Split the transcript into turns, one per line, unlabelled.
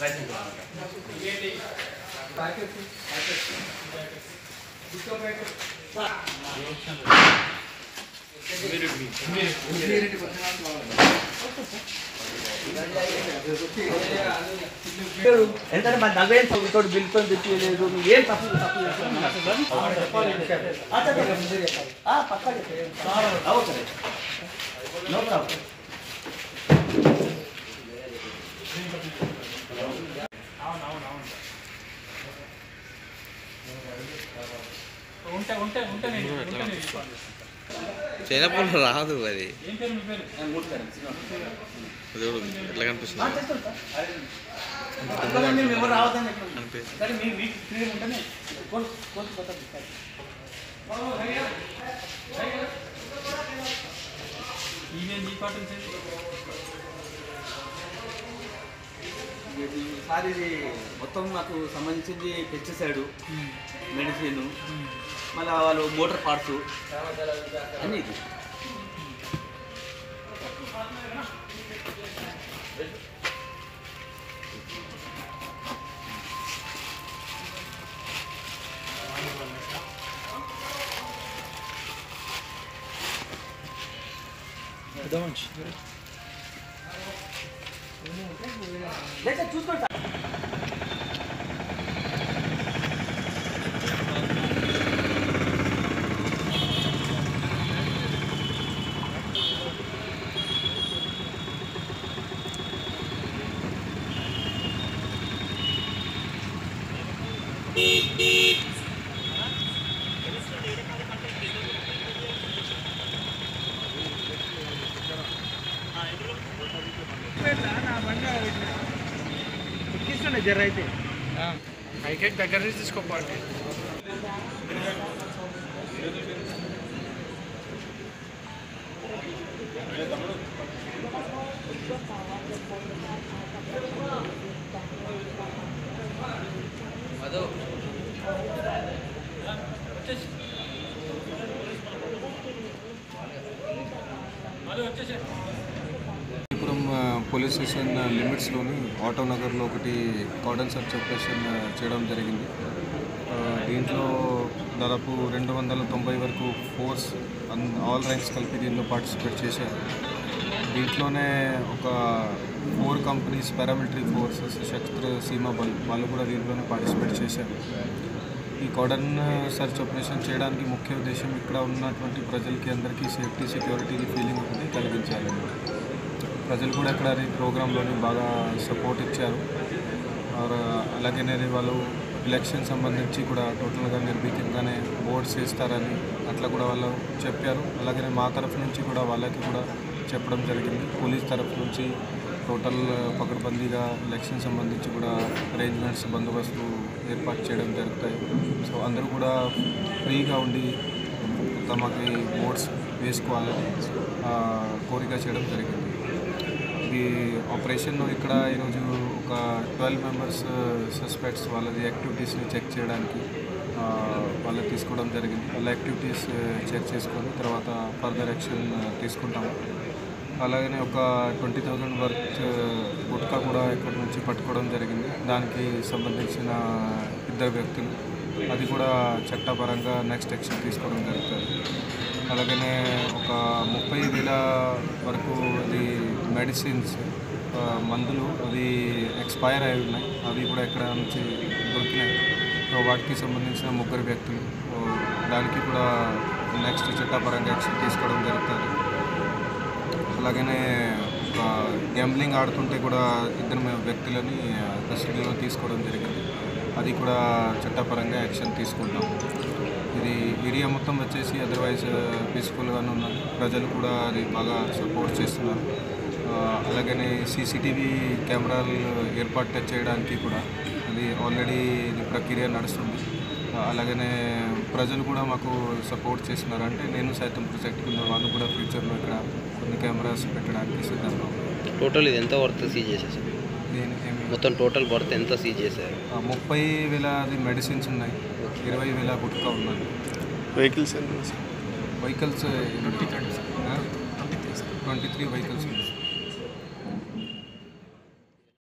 ఎందుకంటే మన నలభై ఐదు సంవత్సరాలు బిల్ కొని తెచ్చిలేదు నువ్వు ఏం తప్పు తప్పు చేస్తున్నావు? ఆ, చెప్పండి. ఆ, పక్కా చెప్పండి. ఆ, ఓకే. No problem.
ఉంటే ఉంటే ఉంటే నేను ఉంటే నేను ఇస్తాను.
చైనాపూర్ రాదు అది
ఏం పేరు మీ పేరు
అది కూడా ఎట్లా కనిపిస్తుంది
ఆ, చేస్తాను సార్. అందుకని మేము ఎవరు రావద్దని చెప్పాము.
అనిపిస్తుంది
కానీ మీ మీకు ఫ్రీడమ్ ఉంటేనే కోర్టు కోర్టు పోతాం సార్.
ఈవెన్ ఈ పార్టీ నుంచి
ఇది సార్ ఇది మొత్తం నాకు సంబంధించింది పెస్టిసైడ్ మెడిసిన్ మళ్ళీ వాళ్ళు మోటార్ పార్ట్స్ అన్నీ ఇది
లేదా చూసుకోండి సార్.
పైకెట్ దగ్గర నుంచి తీసుకోపాలి
పురం పోలీస్ స్టేషన్ లిమిట్స్లోని ఆటో నగర్లో ఒకటి కార్డన్ సర్చ్ ఆపరేషన్ ఆ, చేయడం జరిగింది ఆ, దీంట్లో దాదాపు రెండు వందల తొంభై వరకు ఫోర్స్ అన్ ఆల్ ర్యాంక్స్ కలిపి దీనిలో పార్టిసిపేట్ చేశారు దీంట్లోనే ఒక ఫోర్ కంపెనీస్ పారామిలిటరీ ఫోర్సెస్ శస్త్ర సీమా బల్ వాళ్ళు కూడా దీంట్లోనే పార్టిసిపేట్ చేశారు ఈ కార్డన్ సర్చ్ ఆపరేషన్ చేయడానికి ముఖ్య ఉద్దేశం ఇక్కడ ఉన్నటువంటి ప్రజలకి అందరికీ సేఫ్టీ సెక్యూరిటీ ఫీలింగ్ ఉంటుంది కలిగించాలి ప్రజలు కూడా ఇక్కడ ఈ ప్రోగ్రాంలోని బాగా సపోర్ట్ ఇచ్చారు ఆర్ అలాగనే వాళ్ళు ఎలక్షన్ సంబంధించి కూడా టోటల్గా నిర్భీకంగానే ఓట్స్ వేస్తారని అట్లా కూడా వాళ్ళు చెప్పారు అలాగనే మా తరఫు నుంచి కూడా వాళ్ళకి కూడా చెప్పడం జరిగింది పోలీస్ తరఫు నుంచి టోటల్ పకడ్బందీగా ఎలక్షన్ సంబంధించి కూడా అరేంజ్మెంట్స్ బందోబస్తు ఏర్పాటు చేయడం జరుగుతాయి సో అందరూ కూడా ఫ్రీగా ఉండి తమకి ఓట్స్ వేసుకోవాలని ఆ, కోరిక చేయడం జరిగింది ఇది ఆపరేషన్ ఇక్కడ ఈరోజు ఒక ట్వెల్వ్ మెంబర్స్ సస్పెక్ట్స్ వాళ్ళది యాక్టివిటీస్ని చెక్ చేయడానికి ఆ, వాళ్ళకి తీసుకోవడం జరిగింది వాళ్ళ యాక్టివిటీస్ చెక్ చేసుకొని తర్వాత ఫర్దర్ యాక్షన్ తీసుకుంటాము అలాగనే ఒక ట్వంటీ థౌజండ్ వర్త్ గుట్కా కూడా ఇక్కడ నుంచి పట్టుకోవడం జరిగింది దానికి సంబంధించిన ఇద్దరు వ్యక్తులు అది కూడా చట్టపరంగా నెక్స్ట్ యాక్షన్ తీసుకోవడం జరుగుతుంది అలాగనే ఒక ముప్పై వేల వరకు అది మెడిసిన్స్ ఆ, మందులు అవి ఎక్స్పైర్ అయి ఉన్నాయి అవి కూడా ఇక్కడ నుంచి దొరికినాయి సో వాటికి సంబంధించిన ముగ్గురు వ్యక్తులు సో దానికి కూడా నెక్స్ట్ చట్టపరంగా యాక్షన్ తీసుకోవడం జరుగుతుంది అలాగనే ఒక గ్యాంబ్లింగ్ ఆడుతుంటే కూడా ఇద్దరు మే- వ్యక్తులని కస్టడీలో తీసుకోవడం జరిగింది అది కూడా చట్టపరంగా యాక్షన్ తీసుకుంటాం ఇది ఏరియా మొత్తం వచ్చేసి అదర్వైజ్ పీస్ఫుల్గానే ఉన్నది ప్రజలు కూడా అది బాగా సపోర్ట్ చేస్తున్నారు ఆ, అలాగనే సీసీటీవీ కెమెరాలు ఏర్పాటు చేయడానికి కూడా అది ఆల్రెడీ ఇది ప్రక్రియ నడుస్తుంది ఆ, అలాగనే ప్రజలు కూడా మాకు సపోర్ట్ చేస్తున్నారు అంటే నేను సైతం ప్రాజెక్ట్ కింద వాళ్ళు కూడా ఫ్యూచర్లో ఇక్కడ కొన్ని కెమెరాస్ పెట్టడానికి సిద్ధంగా ఉన్నారు.
టోటల్ ఇది ఎంత వర్త్ సీజ్ చేసేసారు
దీని ఏమి
మొత్తం టోటల్ వర్త్ ఎంత సీజ్ చేశారు
ఆ, ముప్పై వేల అది మెడిసిన్స్ ఉన్నాయి ఇరవై వేల గుట్కా ఉన్నాయి
vehicles
vehicles twenty twenty three vehicles ఉన్నాయి